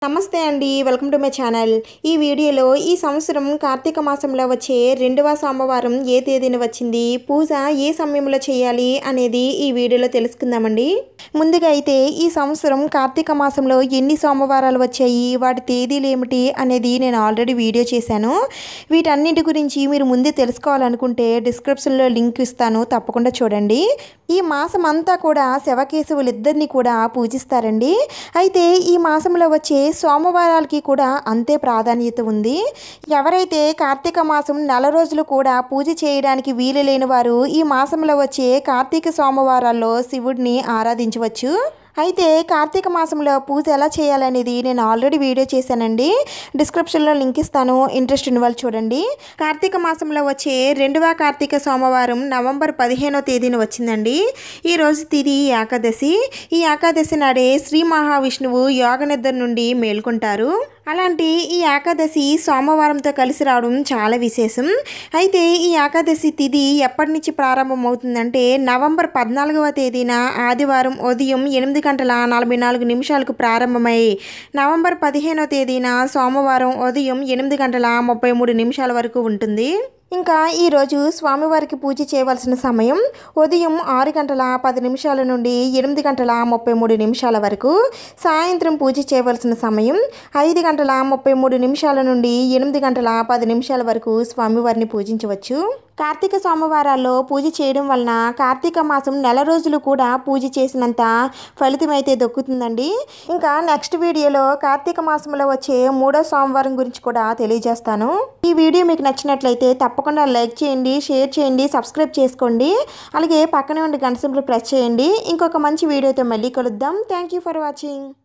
నమస్తే అండి welcome to my channel ఈ వీడియోలో ఈ సంవత్సరం కార్తీక మాసంలో వచ్చే రెండవ సోమవారం ఏ తేదీన వచ్చింది పూజ ఏ సమయంలో చేయాలి అనేది ఈ వీడియోలో తెలుసుకుందామండి ముందుగా అయితే ఈ సంవత్సరం కార్తీక మాసంలో ఎన్ని సోమవారాలు వచ్చాయి వాటి తేదీలు ఏమిటి అనేది నేను ఆల్రెడీ వీడియో చేశాను వీటన్నిటి గురించి మీరు ముందే తెలుసుకోవాలనుకుంటే డిస్క్రిప్షన్లో లింక్ ఇస్తాను తప్పకుండా చూడండి ఈ మాసం అంతా కూడా శవకేశవులిద్దరిని కూడా పూజిస్తారండి అయితే ఈ మాసంలో వచ్చే సోమవారాలకి కూడా అంతే ప్రాధాన్యత ఉంది ఎవరైతే కార్తీక మాసం నెల రోజులు కూడా పూజ చేయడానికి వీలు లేని వారు ఈ మాసంలో వచ్చే కార్తీక సోమవారాల్లో శివుడిని ఆరాధించవచ్చు అయితే కార్తీక మాసంలో పూజ ఎలా చేయాలనేది నేను ఆల్రెడీ వీడియో చేశానండి డిస్క్రిప్షన్లో లింక్ ఇస్తాను ఇంట్రెస్ట్ ఉన్న వాళ్ళు చూడండి కార్తీక మాసంలో వచ్చే రెండవ కార్తీక సోమవారం నవంబర్ పదిహేనో తేదీన వచ్చిందండి ఈ రోజు తిది ఏకాదశి ఈ ఏకాదశి నాడే శ్రీ మహావిష్ణువు యోగ నిద్ర నుండి మేల్కొంటారు అలాంటి ఈ ఏకాదశి సోమవారంతో కలిసి రావడం చాలా విశేషం అయితే ఈ ఏకాదశి తిథి ఎప్పటి నుంచి ప్రారంభమవుతుందంటే నవంబర్ పద్నాలుగవ తేదీన ఆదివారం ఉదయం ఎనిమిది గంటల నలభై నాలుగు నిమిషాలకు ప్రారంభమై నవంబర్ పదిహేనవ తేదీన సోమవారం ఉదయం ఎనిమిది గంటల ముప్పై మూడు నిమిషాల వరకు ఉంటుంది ఇంకా ఈరోజు స్వామివారికి పూజ చేయవలసిన సమయం ఉదయం ఆరు గంటల పది నిమిషాల నుండి ఎనిమిది గంటల ముప్పై మూడు నిమిషాల వరకు సాయంత్రం పూజ చేయవలసిన సమయం ఐదు గంటల ముప్పై మూడు నిమిషాల నుండి ఎనిమిది గంటల పది నిమిషాల వరకు స్వామివారిని పూజించవచ్చు కార్తీక సోమవారాల్లో పూజ చేయడం వలన కార్తీక మాసం నెల రోజులు కూడా పూజ చేసినంత ఫలితం అయితే దొక్కుతుందండి ఇంకా నెక్స్ట్ వీడియోలో కార్తీక మాసంలో వచ్చే మూడో సోమవారం గురించి కూడా తెలియజేస్తాను ఈ వీడియో మీకు నచ్చినట్లయితే తప్పకుండా లైక్ చేయండి షేర్ చేయండి సబ్స్క్రైబ్ చేసుకోండి అలాగే పక్కనే ఉండి గంట సింబల్ ప్రెస్ చేయండి ఇంకొక మంచి వీడియోతో మళ్ళీ కలుద్దాం థ్యాంక్ యూ ఫర్ వాచింగ్